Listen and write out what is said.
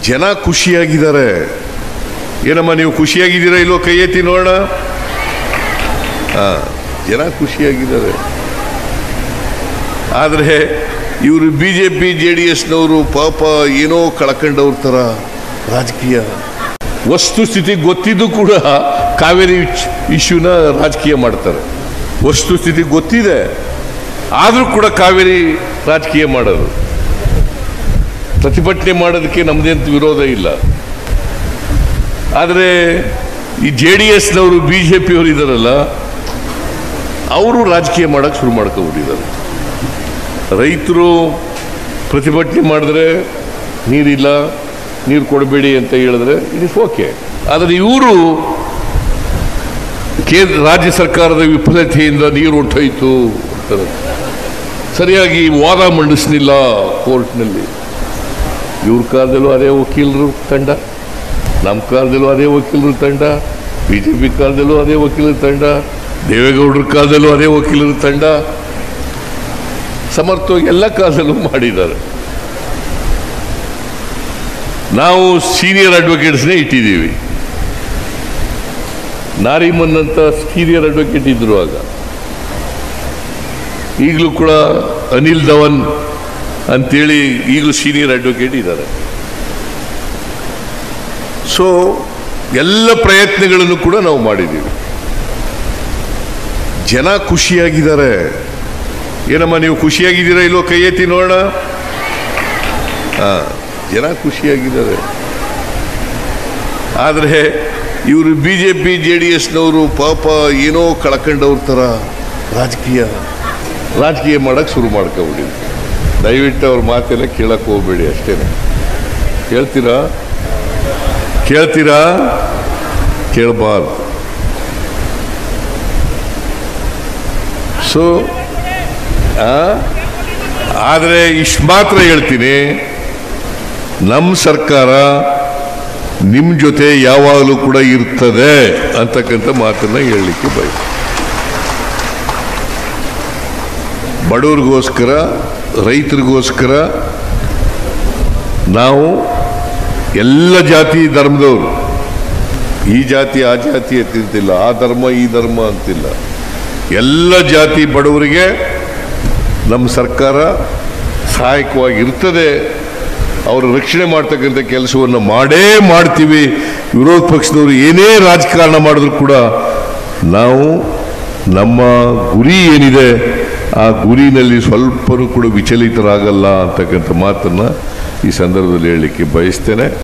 ಜನ ಖುಷಿಯಾಗಿದ್ದಾರೆ ಏನಮ್ಮ ನೀವು ಖುಷಿಯಾಗಿದ್ದೀರಾ ಇಲ್ವೋ ಕೈ ಎತ್ತಿ ನೋಡೋಣ ಹಾ ಜನ ಖುಷಿಯಾಗಿದ್ದಾರೆ ಆದರೆ ಇವರು B J P J D ಎಸ್ನವರು ಪಾಪ ಏನೋ ಕಳ್ಕೊಂಡವ್ರ ಥರ ರಾಜಕೀಯ ವಸ್ತುಸ್ಥಿತಿ ಗೊತ್ತಿದ್ದು ಕೂಡ ಕಾವೇರಿ ಇಶ್ಯೂನ ರಾಜಕೀಯ ಮಾಡ್ತಾರೆ ವಸ್ತುಸ್ಥಿತಿ ಗೊತ್ತಿದೆ ಆದರೂ ಕೂಡ ಕಾವೇರಿ ರಾಜಕೀಯ ಮಾಡೋದು ಪ್ರತಿಭಟನೆ ಮಾಡೋದಕ್ಕೆ ನಮ್ಮದೇಂತ ವಿರೋಧ ಇಲ್ಲ ಆದರೆ ಈ ಜೆ ಡಿ ಎಸ್ನವರು ಬಿ ಜೆ ಪಿಯವರು ಇದ್ದಾರಲ್ಲ ಅವರು ರಾಜಕೀಯ ಮಾಡೋಕ್ಕೆ ಶುರು ಮಾಡ್ಕೊಬಿಟ್ಟಿದ್ದಾರೆ ರೈತರು ಪ್ರತಿಭಟನೆ ಮಾಡಿದ್ರೆ ನೀರಿಲ್ಲ ನೀರು ಕೊಡಬೇಡಿ ಅಂತ ಹೇಳಿದ್ರೆ ಇಟ್ ಇಸ್ ಓಕೆ ಆದರೆ ಇವರು ಕೇಂದ್ರ ರಾಜ್ಯ ಸರ್ಕಾರದ ವಿಫಲತೆಯಿಂದ ನೀರು ಹೊಟ್ಟೋಯ್ತು ಅಂತಾರೆ ಸರಿಯಾಗಿ ವಾದ ಮಂಡಿಸ್ಲಿಲ್ಲ ಕೋರ್ಟ್ನಲ್ಲಿ ಇವ್ರ ಕಾಲದಲ್ಲೂ ಅದೇ ವಕೀಲರು ತಂಡ ನಮ್ಮ ಕಾಲದಲ್ಲೂ ಅದೇ ವಕೀಲರ ತಂಡ ಬಿ ಜೆ ಪಿ ಕಾಲದಲ್ಲೂ ಅದೇ ವಕೀಲರ ತಂಡ ದೇವೇಗೌಡರ ಕಾಲದಲ್ಲೂ ಅದೇ ವಕೀಲರ ತಂಡ ಸಮರ್ಥವಾಗಿ ಎಲ್ಲ ಕಾಲದಲ್ಲೂ ಮಾಡಿದ್ದಾರೆ ನಾವು ಸೀನಿಯರ್ ಅಡ್ವೊಕೇಟ್ಸ್ನೇ ಇಟ್ಟಿದ್ದೀವಿ ನಾರಿಮನ್ ಅಂತ ಸೀನಿಯರ್ ಅಡ್ವೊಕೇಟ್ ಇದ್ರು ಆಗ ಈಗಲೂ ಕೂಡ ಅನಿಲ್ ಧವನ್ ಅಂತೇಳಿ ಈಗಲೂ ಸೀನಿಯರ್ ಅಡ್ವೊಕೇಟ್ ಇದ್ದಾರೆ ಸೊ ಎಲ್ಲ ಪ್ರಯತ್ನಗಳನ್ನು ಕೂಡ ನಾವು ಮಾಡಿದ್ದೀವಿ ಜನ ಖುಷಿಯಾಗಿದ್ದಾರೆ ಏನಮ್ಮ ನೀವು ಖುಷಿಯಾಗಿದ್ದೀರಾ ಇಲ್ವೋ ಕೈ ಎತ್ತಿ ನೋಡೋಣ ಹಾ ಜನ ಖುಷಿಯಾಗಿದ್ದಾರೆ ಆದರೆ ಇವರು B J P J D ಎಸ್ನವರು ಪಾಪ ಏನೋ ಕಳ್ಕೊಂಡವ್ರ ಥರ ರಾಜಕೀಯ ರಾಜಕೀಯ ಮಾಡೋಕ್ಕೆ ಶುರು ಮಾಡ್ಕೊಬಿಟ್ಟಿದ್ರು ದಯವಿಟ್ಟು ಅವ್ರ ಮಾತೆಲ್ಲ ಕೇಳಕ್ಕೆ ಹೋಗ್ಬೇಡಿ ಅಷ್ಟೇ ಕೇಳ್ತೀರಾ ಕೇಳ್ತೀರಾ ಕೇಳಬಾರ್ದು ಸೊ ಆದರೆ ಇಷ್ಟು ಮಾತ್ರ ಹೇಳ್ತೀನಿ ನಮ್ಮ ಸರ್ಕಾರ ನಿಮ್ಮ ಜೊತೆ ಯಾವಾಗಲೂ ಕೂಡ ಇರ್ತದೆ ಅಂತಕ್ಕಂಥ ಮಾತನ್ನ ಹೇಳಲಿಕ್ಕೆ ಬಯಸ್ತೀನಿ ಬಡವ್ರಿಗೋಸ್ಕರ ರೈತರಿಗೋಸ್ಕರ ನಾವು ಎಲ್ಲ ಜಾತಿ ಧರ್ಮದವರು ಈ ಜಾತಿ ಆ ಜಾತಿ ಅಂತಿಲ್ಲ ಆ ಧರ್ಮ ಈ ಧರ್ಮ ಅಂತಿಲ್ಲ ಎಲ್ಲ ಜಾತಿ ಬಡವರಿಗೆ ನಮ್ಮ ಸರ್ಕಾರ ಸಹಾಯಕವಾಗಿರ್ತದೆ ಅವರು ರಕ್ಷಣೆ ಮಾಡ್ತಕ್ಕಂಥ ಕೆಲಸವನ್ನು ಮಾಡೇ ಮಾಡ್ತೀವಿ ವಿರೋಧ ಪಕ್ಷದವರು ಏನೇ ರಾಜಕಾರಣ ಮಾಡಿದ್ರು ಕೂಡ ನಾವು ನಮ್ಮ ಗುರಿ ಏನಿದೆ ಆ ಗುರಿನಲ್ಲಿ ಸ್ವಲ್ಪನೂ ಕೂಡ ವಿಚಲಿತರಾಗಲ್ಲ ಅಂತಕ್ಕಂಥ ಮಾತನ್ನು ಈ ಸಂದರ್ಭದಲ್ಲಿ ಹೇಳಲಿಕ್ಕೆ ಬಯಸ್ತೇನೆ